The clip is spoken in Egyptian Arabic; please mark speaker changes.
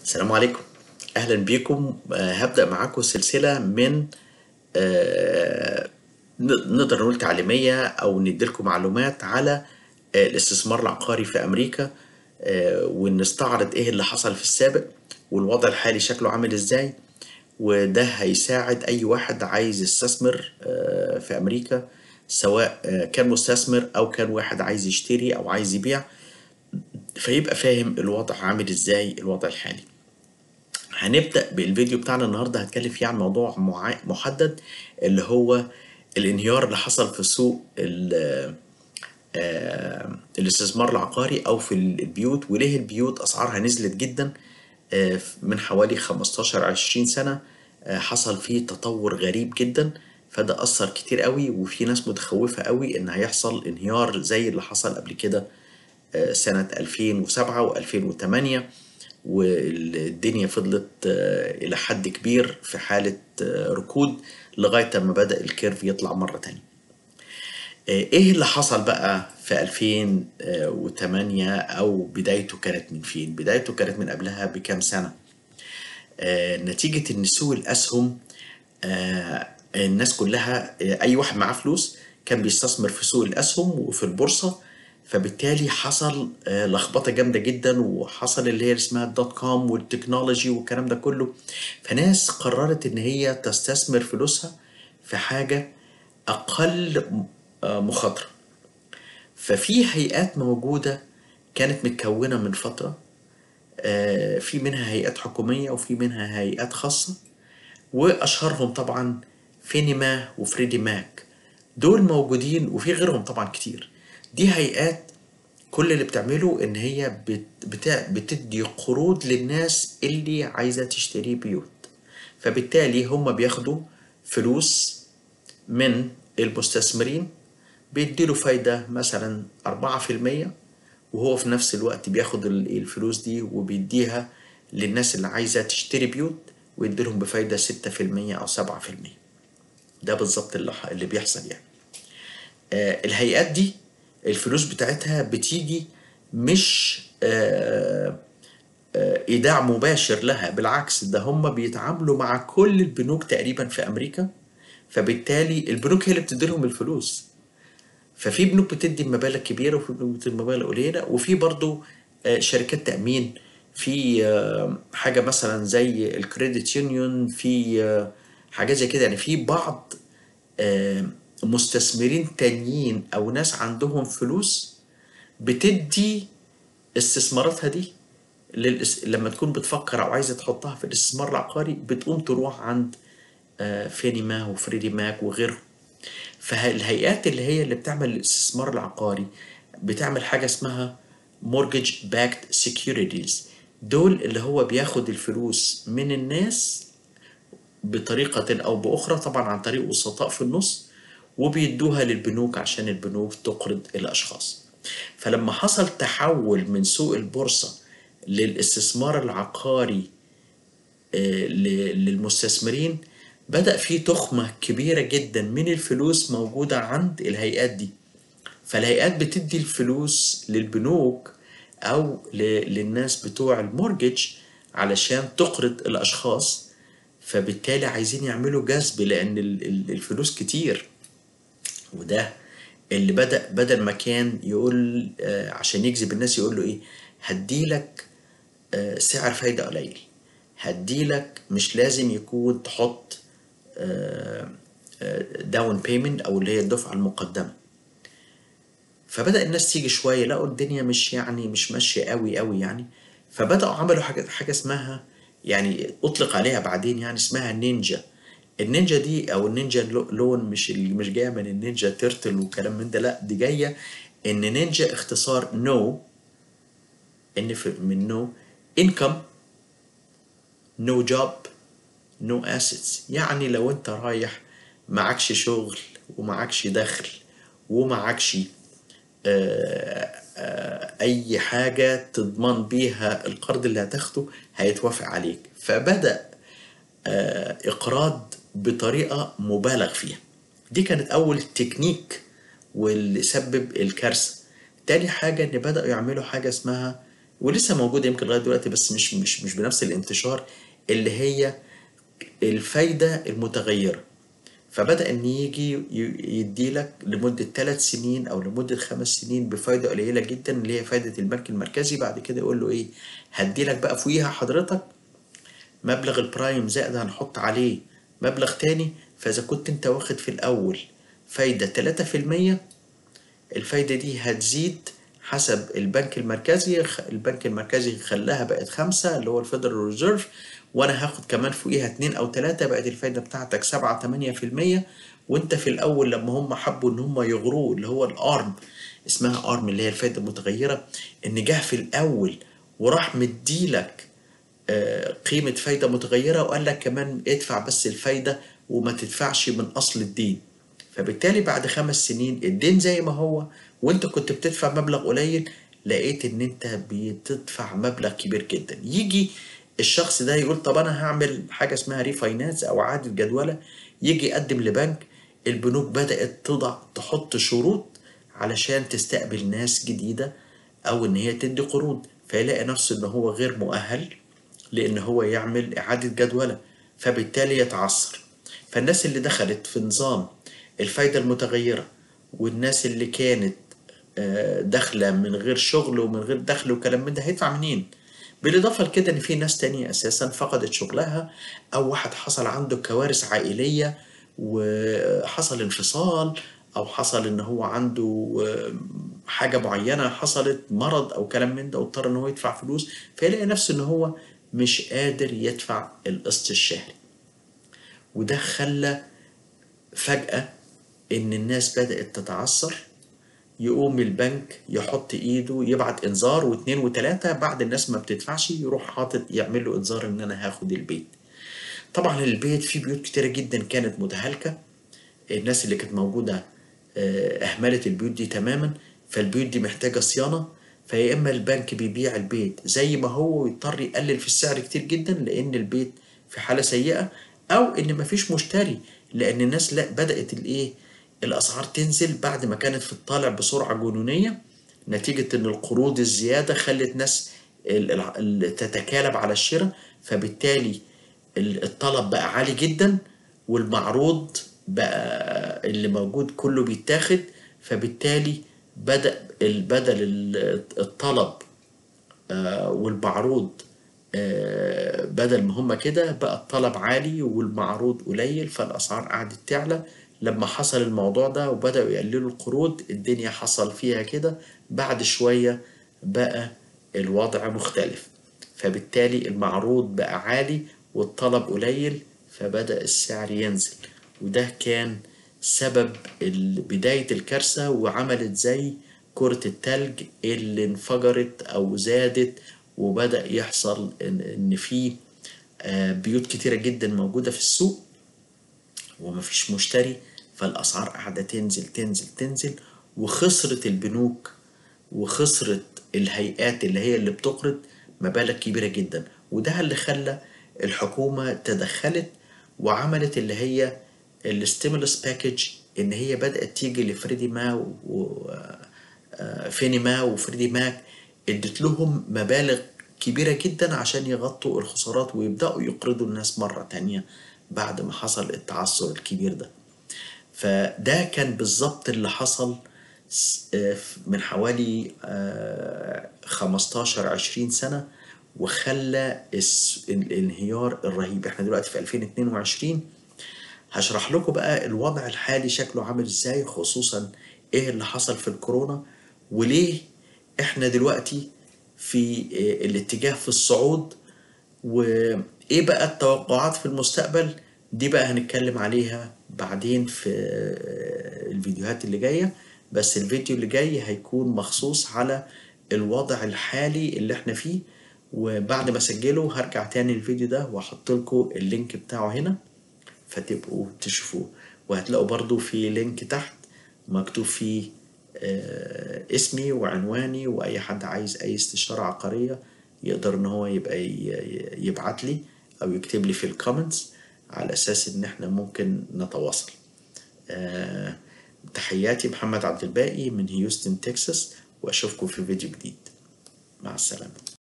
Speaker 1: السلام عليكم اهلا بيكم آه، هبدا معاكم سلسله من آه، ن- نقدر نقول تعليميه او نديلكم معلومات على آه، الاستثمار العقاري في امريكا آه، ونستعرض ايه اللي حصل في السابق والوضع الحالي شكله عامل ازاي وده هيساعد اي واحد عايز يستثمر آه، في امريكا سواء آه، كان مستثمر او كان واحد عايز يشتري او عايز يبيع فيبقى فاهم الوضع عامل ازاي الوضع الحالي هنبدأ بالفيديو بتاعنا النهارده هتكلم فيه عن موضوع مع- محدد اللي هو الانهيار اللي حصل في سوق ال- آه، الاستثمار العقاري او في البيوت وليه البيوت اسعارها نزلت جدا آه، من حوالي 15 20 سنة آه، حصل فيه تطور غريب جدا فده أثر كتير قوي وفي ناس متخوفة قوي إن هيحصل انهيار زي اللي حصل قبل كده آه، سنة 2007 و2008 والدنيا فضلت آه، إلى حد كبير في حالة آه، ركود لغاية ما بدأ الكيرف يطلع مرة تانية آه، ايه اللي حصل بقى في 2008 او بدايته كانت من فين بدايته كانت من قبلها بكام سنة آه، نتيجة ان سوق الاسهم آه، الناس كلها آه، اي واحد معاه فلوس كان بيستثمر في سوق الاسهم وفي البورصة فبالتالي حصل آه، لخبطة جامدة جدا وحصل اللي هي اسمها الدوت كوم والتكنولوجي والكلام ده كله فناس قررت ان هي تستثمر فلوسها في حاجة اقل آه، مخاطرة ففي هيئات موجودة كانت متكونة من فترة آه، في منها هيئات حكومية وفي منها هيئات خاصة وأشهرهم طبعا فينيما وفريدي ماك دول موجودين وفي غيرهم طبعا كتير دي هيئات كل اللي بتعمله ان هي بت بتا بتدي قروض للناس اللي عايزة تشتري بيوت فبالتالي هم بياخدوا فلوس من المستثمرين بيديله فايدة مثلا أربعة في المية وهو في نفس الوقت بياخد ال- الفلوس دي وبيديها للناس اللي عايزة تشتري بيوت ويديلهم بفايدة ستة في المية أو سبعة في المية ده بالظبط اللي, ح- اللي بيحصل يعني آه الهيئات دي الفلوس بتاعتها بتيجي مش آه آه، ايداع مباشر لها بالعكس ده هم بيتعاملوا مع كل البنوك تقريبا في امريكا فبالتالي البنوك هي اللي بتدي لهم الفلوس ففي بنوك بتدي مبالغ كبيره وفي بنوك بتدي مبالغ قليله وفي برضو آه، شركات تامين في آه، حاجه مثلا زي الكريدت يونيون في آه، حاجات زي كده يعني في بعض آه، مستثمرين تانيين او ناس عندهم فلوس بتدي استثماراتها دي للإس... لما تكون بتفكر او عايزه تحطها في الاستثمار العقاري بتقوم تروح عند آه، فيني ما وفريدي ماك وغيرهم فالهيئات اللي هي اللي بتعمل الاستثمار العقاري بتعمل حاجه اسمها mortgage backed securities دول اللي هو بياخد الفلوس من الناس بطريقة أو بأخرى طبعا عن طريق وسطاء في النص وبيدوها للبنوك عشان البنوك تقرض الأشخاص فلما حصل تحول من سوق البورصة للاستثمار العقاري آه، ل- للمستثمرين بدأ في تخمة كبيرة جدا من الفلوس موجودة عند الهيئات دي فالهيئات بتدي الفلوس للبنوك أو ل- للناس بتوع المورجج علشان تقرض الأشخاص فبالتالي عايزين يعملوا جذب لأن ال- ال- الفلوس كتير وده اللي بدأ بدل ما كان يقول آه، عشان يجذب الناس يقول له ايه هديلك آه، سعر فايدة قليل هديلك مش لازم يكون تحط داون بيمنت او اللي هي الدفعة المقدمة فبدأ الناس تيجي شوية لقوا الدنيا مش يعني مش ماشية قوي قوي يعني فبدأوا عملوا حاجة حاجة اسمها يعني أطلق عليها بعدين يعني اسمها نينجا النينجا دي أو النينجا لو- لون مش اللي مش جاية من النينجا تيرتل وكلام من ده لا دي جاية إن نينجا اختصار نو إن في من نو انكم نو جوب نو اسيتس يعني لو انت رايح معكش شغل ومعكش دخل ومعكش آه، آه، اي حاجة تضمن بيها القرض اللي هتاخده هيتوافق عليك فبدأ آه، اقراض بطريقة مبالغ فيها دي كانت اول تكنيك واللي سبب الكارثة تاني حاجة ان بدأوا يعملوا حاجة اسمها ولسه موجودة يمكن لغاية دلوقتي بس مش مش مش بنفس الانتشار اللي هي الفايدة المتغيرة فبدأ إن يجي ي- يديلك لمدة ثلاث سنين أو لمدة خمس سنين بفايدة قليلة جدا اللي هي فايدة البنك المركزي بعد كده يقول له إيه هديلك بقى فوقيها حضرتك مبلغ البرايم زائد هنحط عليه مبلغ تاني فإذا كنت أنت واخد في الأول فايدة 3% الفايدة دي هتزيد حسب البنك المركزي البنك المركزي خلاها بقت خمسة اللي هو الفيدرال ريزيرف وأنا هاخد كمان فوقيها اتنين أو تلاتة بقت الفايدة بتاعتك سبعة تمانية في المية وأنت في الأول لما هم حبوا إن هم يغروه اللي هو الأرم اسمها أرم اللي هي الفايدة المتغيرة إن جه في الأول وراح مديلك آه، قيمة فايدة متغيرة وقال لك كمان ادفع بس الفايدة وما تدفعش من أصل الدين فبالتالي بعد خمس سنين الدين زي ما هو وانت كنت بتدفع مبلغ قليل لقيت ان انت بتدفع مبلغ كبير جدا يجي الشخص ده يقول طب انا هعمل حاجة اسمها ريفاينانس او اعادة جدولة يجي يقدم لبنك البنوك بدأت تضع تحط شروط علشان تستقبل ناس جديدة او ان هي تدي قروض فيلاقي نفسه ان هو غير مؤهل لان هو يعمل اعادة جدولة فبالتالي يتعثر فالناس اللي دخلت في نظام الفايدة المتغيرة والناس اللي كانت آه، داخلة من غير شغل ومن غير دخل وكلام من ده هيدفع منين؟ بالإضافة لكده إن في ناس تانية أساسا فقدت شغلها أو واحد حصل عنده كوارث عائلية وحصل انفصال أو حصل إن هو عنده آه، حاجة معينة حصلت مرض أو كلام من ده واضطر إن هو يدفع فلوس فيلاقي نفسه إن هو مش قادر يدفع القسط الشهري وده خلى فجأة إن الناس بدأت تتعثر يقوم البنك يحط إيده يبعت إنذار واتنين وتلاتة بعد الناس ما بتدفعش يروح حاطط يعمل له إنذار إن أنا هاخد البيت طبعا البيت فيه بيوت كتيرة جدا كانت متهالكة الناس اللي كانت موجودة آه، أهملت البيوت دي تماما فالبيوت دي محتاجة صيانة فيا إما البنك بيبيع البيت زي ما هو ويضطر يقلل في السعر كتير جدا لأن البيت في حالة سيئة أو إن مفيش مشتري لأن الناس لا بدأت الإيه الأسعار تنزل بعد ما كانت في الطالع بسرعة جنونية نتيجة إن القروض الزيادة خلت ناس ال- ال- ال- تتكالب على الشراء فبالتالي ال- الطلب بقى عالي جدا والمعروض بقى اللي موجود كله بيتاخد فبالتالي بدأ ال- بدل ال- الطلب آه، والمعروض آه، بدل ما هما كده بقى الطلب عالي والمعروض قليل فالأسعار قعدت تعلى لما حصل الموضوع ده وبدأوا يقللوا القروض الدنيا حصل فيها كده بعد شوية بقى الوضع مختلف فبالتالي المعروض بقى عالي والطلب قليل فبدأ السعر ينزل وده كان سبب ال- بداية الكارثة وعملت زي كرة التلج اللي انفجرت أو زادت وبدأ يحصل إن إن في آه، بيوت كتيرة جدا موجودة في السوق ومفيش مشتري فالأسعار قاعدة تنزل تنزل تنزل وخسرت البنوك وخسرت الهيئات اللي هي اللي بتقرض مبالغ كبيرة جدا وده اللي خلى الحكومة تدخلت وعملت اللي هي الستيمولس باكج ان هي بدأت تيجي لفريدي ما وفيني ما وفريدي ماك ادت لهم مبالغ كبيرة جدا عشان يغطوا الخسارات ويبدأوا يقرضوا الناس مرة تانية بعد ما حصل التعثر الكبير ده فده كان بالظبط اللي حصل س- آه، من حوالي آه، 15 20 سنة وخلى الس- الانهيار الرهيب احنا دلوقتي في 2022 هشرح لكم بقى الوضع الحالي شكله عامل ازاي خصوصا ايه اللي حصل في الكورونا وليه احنا دلوقتي في آه، الاتجاه في الصعود وايه بقى التوقعات في المستقبل دي بقى هنتكلم عليها بعدين في آه، الفيديوهات اللي جاية بس الفيديو اللي جاي هيكون مخصوص على الوضع الحالي اللي احنا فيه وبعد ما اسجله هرجع تاني الفيديو ده واحط لكم اللينك بتاعه هنا فتبقوا تشوفوه وهتلاقوا برضو في لينك تحت مكتوب فيه آه، اسمي وعنواني واي حد عايز اي استشارة عقارية يقدر ان هو يبقى ي- يبعت لي او يكتب لي في الكومنتس على اساس ان احنا ممكن نتواصل آه، تحياتي محمد عبد الباقي من هيوستن تكساس واشوفكم في فيديو جديد مع السلامة